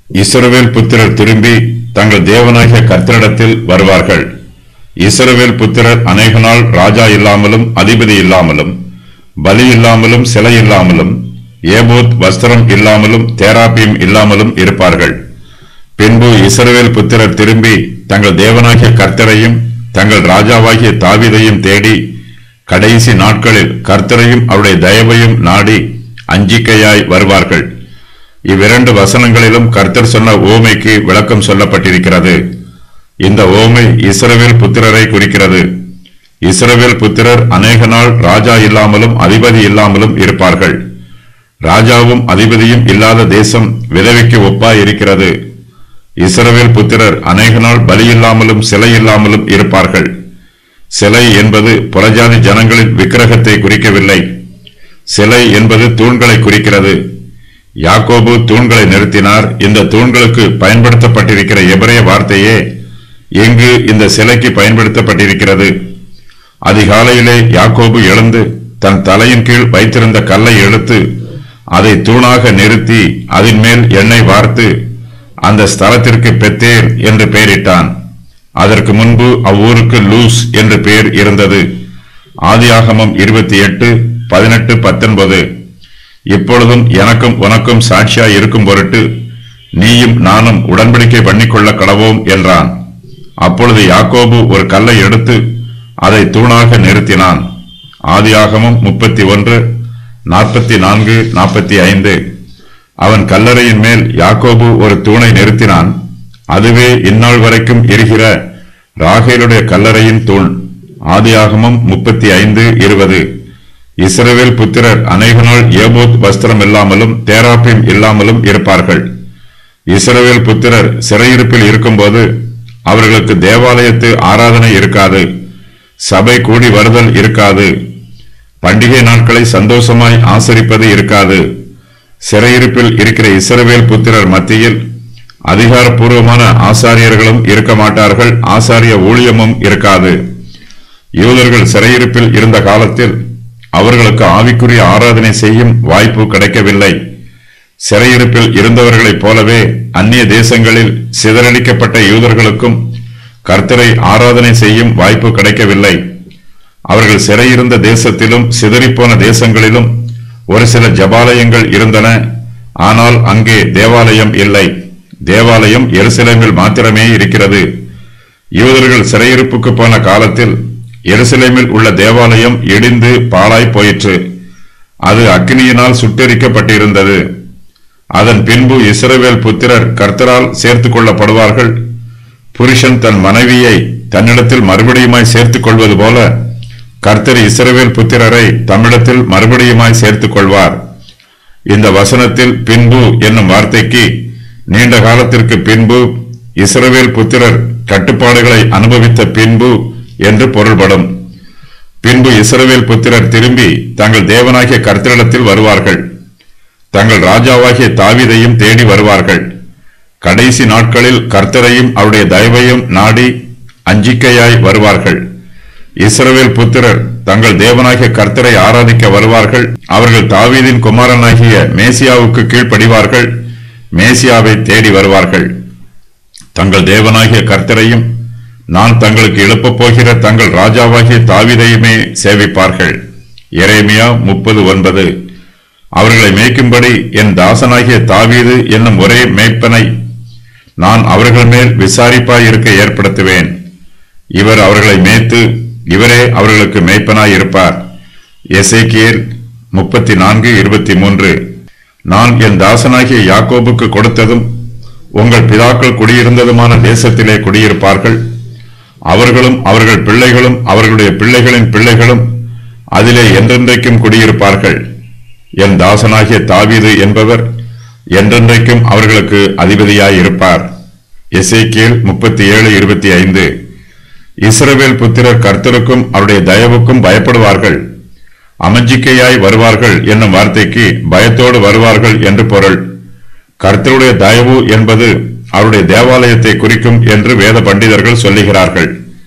இஸ்ரவேல் புத்திரர் திரும்பி தங்கள் தேவனாகிய கர்த்தரிடத்தில் வருவார்கள் இஸ்ரவேல் புத்திரர் அநேக நாள் ராஜா இல்லாமலும் அதிபதி இல்லாமலும் பலி இல்லாமலும் சிலை இல்லாமலும் ஏபோத் வஸ்திரம் இல்லாமலும் தேராபியும் இல்லாமலும் இருப்பார்கள் பின்பு இஸ்ரவேல் புத்திரர் திரும்பி தங்கள் தேவனாகிய கர்த்தரையும் தங்கள் ராஜாவாகிய தாவீதையும் தேடி கடைசி நாட்களில் கர்த்தரையும் அவருடைய தயவையும் நாடி அஞ்சிக்கையாய் வருவார்கள் இவ்விரண்டு வசனங்களிலும் கர்த்தர் சொன்ன ஓமைக்கு விளக்கம் சொல்லப்பட்டிருக்கிறது இந்த ஓமை இஸ்ரவேல் புத்திரரை குறிக்கிறது இஸ்ரவேல் புத்திரர் அநேக நாள் ராஜா இல்லாமலும் அதிபதி இல்லாமலும் இருப்பார்கள் ராஜாவும் அதிபதியும் இல்லாத தேசம் விதவைக்கு ஒப்பாய் இருக்கிறது இஸ்ரவேல் புத்திரர் அநேக நாள் பலி இல்லாமலும் சிலை இல்லாமலும் இருப்பார்கள் சிலை என்பது புறஜாதி ஜனங்களின் விக்கிரகத்தை குறிக்கவில்லை சிலை என்பது தூண்களை குறிக்கிறது யாக்கோபு தூண்களை நிறுத்தினார் இந்த தூண்களுக்கு பயன்படுத்தப்பட்டிருக்கிற எபிரேய வார்த்தையே இங்கு இந்த சிலைக்கு பயன்படுத்தப்பட்டிருக்கிறது அதிகாலையிலே யாக்கோபு எழுந்து தன் தலையின் கீழ் வைத்திருந்த கல்லை எடுத்து அதை தூணாக நிறுத்தி அதன் மேல் எண்ணெய் வார்த்து அந்த ஸ்தலத்திற்கு பெத்தேர் என்று பெயரிட்டான் அதற்கு முன்பு அவ்வூருக்கு லூஸ் என்று பெயர் இருந்தது ஆதியாகமம் இருபத்தி எட்டு பதினெட்டு பத்தொன்பது இப்பொழுதும் எனக்கும் உனக்கும் சாட்சியாய் இருக்கும் பொருட்டு நீயும் நானும் உடன்படிக்கை பண்ணிக்கொள்ள கடவோம் என்றான் அப்பொழுது யாக்கோபு ஒரு கல்லை எடுத்து அதை தூணாக நிறுத்தினான் ஆதியாகமம் முப்பத்தி ஒன்று நாற்பத்தி நான்கு நாற்பத்தி ஐந்து அவன் கல்லறையின் மேல் யாக்கோபு ஒரு தூணை நிறுத்தினான் அதுவே இந்நாள் வரைக்கும் இருக்கிற ராகேலுடைய கல்லறையின் தூண் ஆதியாகமம் முப்பத்தி ஐந்து இருபது இஸ்ரவேல் புத்திரர் அநேக நாள் ஏபோத் வஸ்திரம் இல்லாமலும் தேராப்பிம் இல்லாமலும் இருப்பார்கள் இஸ்ரவேல் புத்திரர் சிறையிருப்பில் இருக்கும்போது அவர்களுக்கு தேவாலயத்து ஆராதனை இருக்காது சபை கூடி வருதல் இருக்காது பண்டிகை நாட்களை சந்தோஷமாய் ஆசரிப்பது இருக்காது சிறையிருப்பில் இருக்கிற இஸ்ரவேல் புத்திரர் மத்தியில் அதிகாரப்பூர்வமான ஆசாரியர்களும் இருக்க மாட்டார்கள் ஆசாரிய ஊழியமும் இருக்காது யூதர்கள் சிறையிருப்பில் இருந்த காலத்தில் அவர்களுக்கு ஆவிக்குரிய ஆராதனை செய்யும் வாய்ப்பு கிடைக்கவில்லை சிறையிருப்பில் இருந்தவர்களைப் போலவே அந்நிய தேசங்களில் சிதறடிக்கப்பட்ட யூதர்களுக்கும் கர்த்தரை ஆராதனை செய்யும் வாய்ப்பு கிடைக்கவில்லை அவர்கள் சிறையிருந்த தேசத்திலும் சிதறிப்போன தேசங்களிலும் ஒரு சில ஜபாலயங்கள் இருந்தன ஆனால் அங்கே தேவாலயம் இல்லை தேவாலயம் எருசலேமில் மாத்திரமே இருக்கிறது யூதர்கள் சிறையிருப்புக்கு போன காலத்தில் எருசலேமில் உள்ள தேவாலயம் இடிந்து பாழாய் போயிற்று அது அக்னியினால் சுட்டெரிக்கப்பட்டிருந்தது அதன் பின்பு இஸ்ரவேல் புத்திரர் கர்த்தரால் சேர்த்துக் கொள்ளப்படுவார்கள் புருஷன் தன் மனைவியை தன்னிடத்தில் மறுபடியுமாய் சேர்த்துக் கொள்வது போல கர்த்தர் இஸ்ரவேல் புத்திரரை தம்மிடத்தில் மறுபடியுமாய் சேர்த்துக் கொள்வார் இந்த வசனத்தில் பின்பு என்னும் வார்த்தைக்கு நீண்ட காலத்திற்கு பின்பு இஸ்ரவேல் புத்திரர் கட்டுப்பாடுகளை அனுபவித்த பின்பு என்று பொருள்படும் பின்பு இஸ்ரவேல் புத்திரர் திரும்பி தங்கள் தேவனாகிய கர்த்தரிடத்தில் வருவார்கள் தங்கள் ராஜாவாகிய தாவீதையும் தேடி வருவார்கள் கடைசி நாட்களில் கர்த்தரையும் அவருடைய தயவையும் நாடி அஞ்சிக்கையாய் வருவார்கள் இஸ்ரவேல் புத்திரர் தங்கள் தேவனாகிய கர்த்தரை ஆராதிக்க வருவார்கள் அவர்கள் தாவீதின் குமாரனாகிய மேசியாவுக்கு கீழ்ப்படிவார்கள் மேசியாவை தேடி வருவார்கள் தங்கள் தேவனாகிய கர்த்தரையும் நான் தங்களுக்கு எழுப்பப் போகிற தங்கள் ராஜாவாகிய தாவீதையுமே சேவிப்பார்கள் எரேமியா முப்பது ஒன்பது அவர்களை மேய்க்கும்படி என் தாசனாகிய தாவீது என்னும் ஒரே மேய்ப்பனை நான் அவர்கள் மேல் விசாரிப்பாய் இருக்க ஏற்படுத்துவேன் இவர் அவர்களை மேய்த்து இவரே அவர்களுக்கு மேய்ப்பனாய் இருப்பார் எசேக்கியேல் முப்பத்தி நான்கு இருபத்தி மூன்று நான் என் தாசனாகிய யாக்கோபுக்கு கொடுத்ததும் உங்கள் பிதாக்கள் குடியிருந்ததுமான தேசத்திலே குடியிருப்பார்கள் அவர்களும் அவர்கள் பிள்ளைகளும் அவர்களுடைய பிள்ளைகளின் பிள்ளைகளும் அதிலே என்றென்றைக்கும் குடியிருப்பார்கள் என் தாசனாகிய தாவீது என்பவர் என்றென்றைக்கும் அவர்களுக்கு அதிபதியாய் இருப்பார் எசேக்கியேல் முப்பத்தி ஏழு இருபத்தி ஐந்து இஸ்ரவேல் புத்திரர் கர்த்தருக்கும் அவருடைய தயவுக்கும் பயப்படுவார்கள் அமஞ்சிக்கையாய் வருவார்கள் என்னும் வார்த்தைக்கு பயத்தோடு வருவார்கள் என்று பொருள் கர்த்தருடைய தயவு என்பது அவருடைய தேவாலயத்தை குறிக்கும் என்று வேத பண்டிதர்கள் சொல்லுகிறார்கள்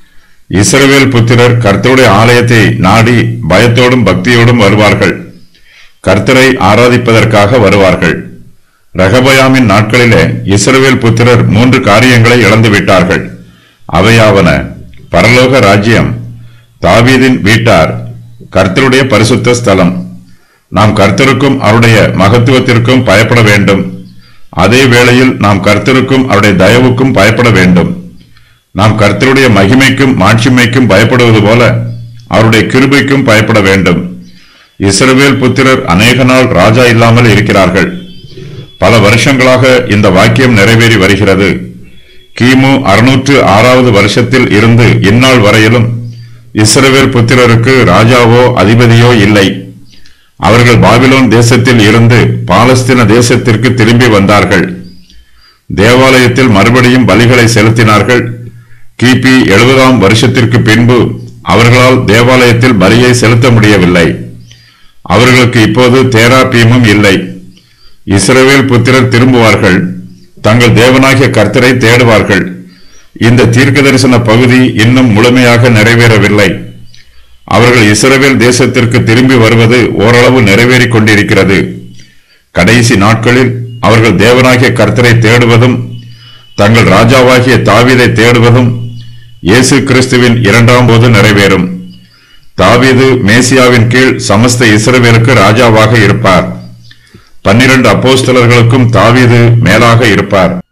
இஸ்ரவேல் புத்திரர் கர்த்தருடைய ஆலயத்தை நாடி பயத்தோடும் பக்தியோடும் வருவார்கள் கர்த்தரை ஆராதிப்பதற்காக வருவார்கள் ரகபயாமின் நாட்களிலே இஸ்ரவேல் புத்திரர் மூன்று காரியங்களை இழந்து விட்டார்கள் அவையாவன பரலோக ராஜ்யம் தாவீதின் வீட்டார் கர்த்தருடைய பரிசுத்த ஸ்தலம் நாம் கர்த்தருக்கும் அவருடைய மகத்துவத்திற்கும் பயப்பட வேண்டும் அதே வேளையில் நாம் கர்த்தருக்கும் அவருடைய தயவுக்கும் பயப்பட வேண்டும் நாம் கர்த்தருடைய மகிமைக்கும் மாட்சிமைக்கும் பயப்படுவது போல அவருடைய கிருபைக்கும் பயப்பட வேண்டும் இஸ்ரவேல் புத்திரர் அநேக நாள் ராஜா இல்லாமல் இருக்கிறார்கள் பல வருஷங்களாக இந்த வாக்கியம் நிறைவேறி வருகிறது கிமு அறுநூற்று ஆறாவது வருஷத்தில் இருந்து இந்நாள் வரையிலும் இஸ்ரவேல் புத்திரருக்கு ராஜாவோ அதிபதியோ இல்லை அவர்கள் பாபிலோன் தேசத்தில் இருந்து பாலஸ்தீன தேசத்திற்கு திரும்பி வந்தார்கள் தேவாலயத்தில் மறுபடியும் பலிகளை செலுத்தினார்கள் கிபி எழுபதாம் வருஷத்திற்கு பின்பு அவர்களால் தேவாலயத்தில் பலியை செலுத்த முடியவில்லை அவர்களுக்கு இப்போது தேராபீமும் இல்லை இஸ்ரவேல் புத்திரர் திரும்புவார்கள் தங்கள் தேவனாகிய கர்த்தரை தேடுவார்கள் இந்த தீர்க்க தரிசன பகுதி இன்னும் முழுமையாக நிறைவேறவில்லை அவர்கள் இஸ்ரவேல் தேசத்திற்கு திரும்பி வருவது ஓரளவு நிறைவேறிக் கொண்டிருக்கிறது கடைசி நாட்களில் அவர்கள் தேவனாகிய கர்த்தரை தேடுவதும் தங்கள் ராஜாவாகிய தாவீதை தேடுவதும் இயேசு கிறிஸ்துவின் இரண்டாம் போது நிறைவேறும் தாவீது மேசியாவின் கீழ் சமஸ்த இஸ்ரவேலுக்கு ராஜாவாக இருப்பார் பன்னிரண்டு அப்போஸ்தலர்களுக்கும் தாவீது மேலாக இருப்பார்